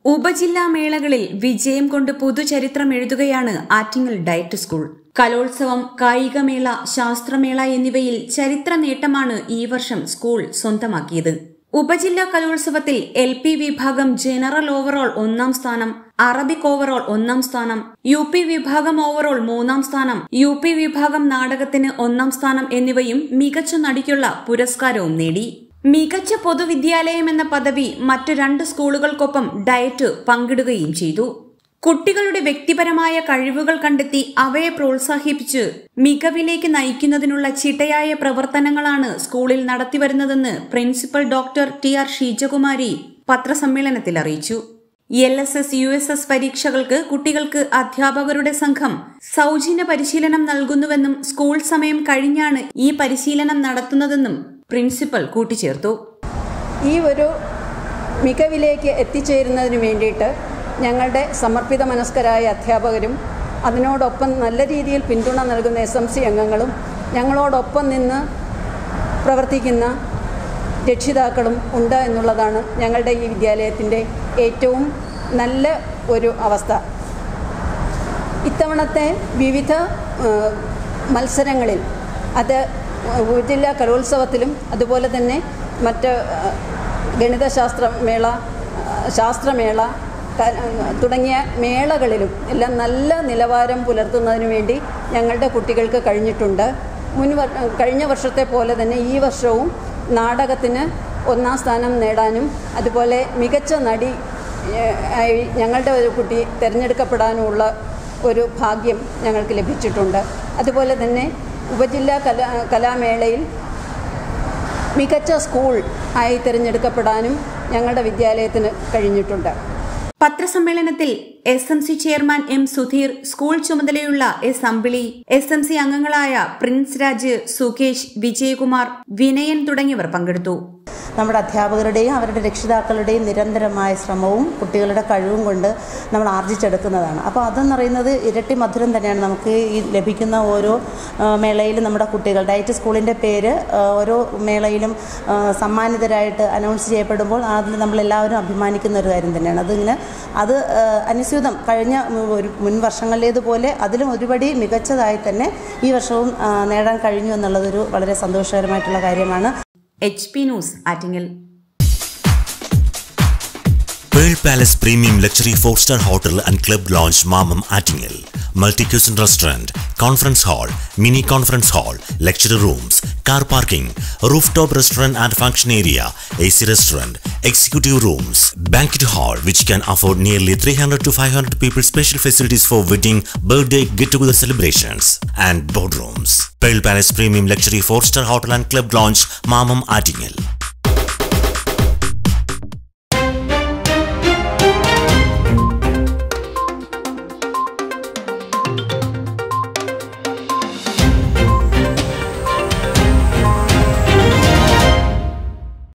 ഉപജില്ലാ മേളകളിൽ വിജയം കൊണ്ട് പുതുചരിത്രം എഴുതുകയാണ് ആറ്റിങ്ങൽ ഡയറ്റ് സ്കൂൾ കലോത്സവം കായികമേള ശാസ്ത്രമേള എന്നിവയിൽ ചരിത്ര നേട്ടമാണ് ഈ വർഷം സ്കൂൾ സ്വന്തമാക്കിയത് ഉപജില്ലാ കലോത്സവത്തിൽ എൽ പി വിഭാഗം ജനറൽ ഓവറോൾ ഒന്നാം സ്ഥാനം അറബിക് ഓവറോൾ ഒന്നാം സ്ഥാനം യു പി വിഭാഗം ഓവറോൾ മൂന്നാം സ്ഥാനം യു പി വിഭാഗം നാടകത്തിന് ഒന്നാം സ്ഥാനം എന്നിവയും മികച്ച നടിക്കുള്ള പുരസ്കാരവും നേടി മികച്ച പൊതുവിദ്യാലയം എന്ന പദവി മറ്റു രണ്ട് സ്കൂളുകൾക്കൊപ്പം ഡയറ്റ് പങ്കിടുകയും ചെയ്തു കുട്ടികളുടെ വ്യക്തിപരമായ കഴിവുകൾ കണ്ടെത്തി അവയെ പ്രോത്സാഹിപ്പിച്ച് മികവിലേക്ക് നയിക്കുന്നതിനുള്ള ചിട്ടയായ പ്രവർത്തനങ്ങളാണ് സ്കൂളിൽ നടത്തിവരുന്നതെന്ന് principal doctor T R Sheejakumari പത്രസമ്മേളനത്തിൽ അറിയിച്ചു L S S U S S പരീക്ഷകൾക്ക് കുട്ടികൾക്ക് അധ്യാപകരുടെ സംഘം സൗജന്യ പരിശീലനം നൽകുന്നുവെന്നും സ്കൂൾ സമയം കഴിഞ്ഞാണ് ഈ പരിശീലനം നടത്തുന്നതെന്നും പ്രിൻസിപ്പൽ കൂട്ടിച്ചേർത്തു ഈ ഒരു മികവിലേക്ക് എത്തിച്ചേരുന്നതിന് വേണ്ടിയിട്ട് ഞങ്ങളുടെ സമർപ്പിത മനസ്കരായ അധ്യാപകരും അതിനോടൊപ്പം നല്ല രീതിയിൽ പിന്തുണ നൽകുന്ന എസ് എം സി അംഗങ്ങളും ഞങ്ങളോടൊപ്പം നിന്ന് പ്രവർത്തിക്കുന്ന രക്ഷിതാക്കളും ഉണ്ട് എന്നുള്ളതാണ് ഞങ്ങളുടെ ഈ വിദ്യാലയത്തിൻ്റെ ഏറ്റവും നല്ല ഒരു അവസ്ഥ ഇത്തവണത്തെ വിവിധ ഏഹ്, മത്സരങ്ങളിൽ അത് ഉപജില്ലാ കലോത്സവത്തിലും അതുപോലെ തന്നെ മറ്റ് ഏഹ്, ഗണിതശാസ്ത്ര മേള ഏഹ്, ശാസ്ത്രമേള ക- തുടങ്ങിയ മേളകളിലും എല്ലാം നല്ല നിലവാരം പുലർത്തുന്നതിന് വേണ്ടി ഞങ്ങളുടെ കുട്ടികൾക്ക് കഴിഞ്ഞിട്ടുണ്ട് മുൻ വർ- കഴിഞ്ഞ വർഷത്തെ പോലെ തന്നെ ഈ വർഷവും നാടകത്തിന് ഒന്നാം സ്ഥാനം നേടാനും അതുപോലെ മികച്ച നടി ഏഹ്, ആയി ഞങ്ങളുടെ ഒരു കുട്ടി തിരഞ്ഞെടുക്കപ്പെടാനുമുള്ള ഒരു ഭാഗ്യം ഞങ്ങൾക്ക് ലഭിച്ചിട്ടുണ്ട് അതുപോലെ തന്നെ ഉപജില്ലാ കലാ കലാമേളയിൽ മികച്ച സ്കൂൾ ആയി തിരഞ്ഞെടുക്കപ്പെടാനും ഞങ്ങളുടെ വിദ്യാലയത്തിന് കഴിഞ്ഞിട്ടുണ്ട് പത്രസമ്മേളനത്തിൽ S M C chairman M Sudheer school ചുമതലയുള്ള S Ambili S M C അംഗങ്ങളായ പ്രിൻസ് രാജ് സുകേഷ് വിജയകുമാർ വിനയൻ തുടങ്ങിയവർ പങ്കെടുത്തു നമ്മുടെ അധ്യാപകരുടെയും അവരുടെ രക്ഷിതാക്കളുടെയും നിരന്തരമായ ശ്രമവും കുട്ടികളുടെ കഴിവും കൊണ്ട് നമ്മൾ ആർജിച്ചെടുക്കുന്നതാണ് അപ്പോൾ അതെന്ന് പറയുന്നത് ഇരട്ടി മധുരം തന്നെയാണ് നമുക്ക് ഈ ലഭിക്കുന്ന ഓരോ ആ, മേളയിലും നമ്മുടെ കുട്ടികൾ ഡയറ്റ് സ്കൂളിൻ്റെ പേര് ആ, ഓരോ മേളയിലും ആ, സമ്മാനിതരായിട്ട് അനൗൺസ് ചെയ്യപ്പെടുമ്പോൾ അതിൽ നമ്മളെല്ലാവരും അഭിമാനിക്കുന്ന ഒരു കാര്യം തന്നെയാണ് അതിങ്ങനെ അത് ആ, അനുസ്യൂതം കഴിഞ്ഞ ഒരു മുൻ വർഷങ്ങളിലേതുപോലെ അതിലും ഒരുപടി മികച്ചതായി തന്നെ ഈ വർഷവും ആ, നേടാൻ കഴിഞ്ഞു എന്നുള്ളതൊരു വളരെ സന്തോഷകരമായിട്ടുള്ള കാര്യമാണ് H P news Attingal Pearl Palace Premium Luxury 4-star Hotel and Club Lounge Mamam Attingel. Multi-cuisine restaurant, conference hall, mini conference hall, lecture rooms, car parking, rooftop restaurant and function area, AC restaurant, executive rooms, banquet hall which can afford nearly 300 to 500 people special facilities for wedding, birthday, get-together celebrations and boardrooms. Pearl Palace Premium Luxury 4-star Hotel and Club Lounge Mamam Attingel.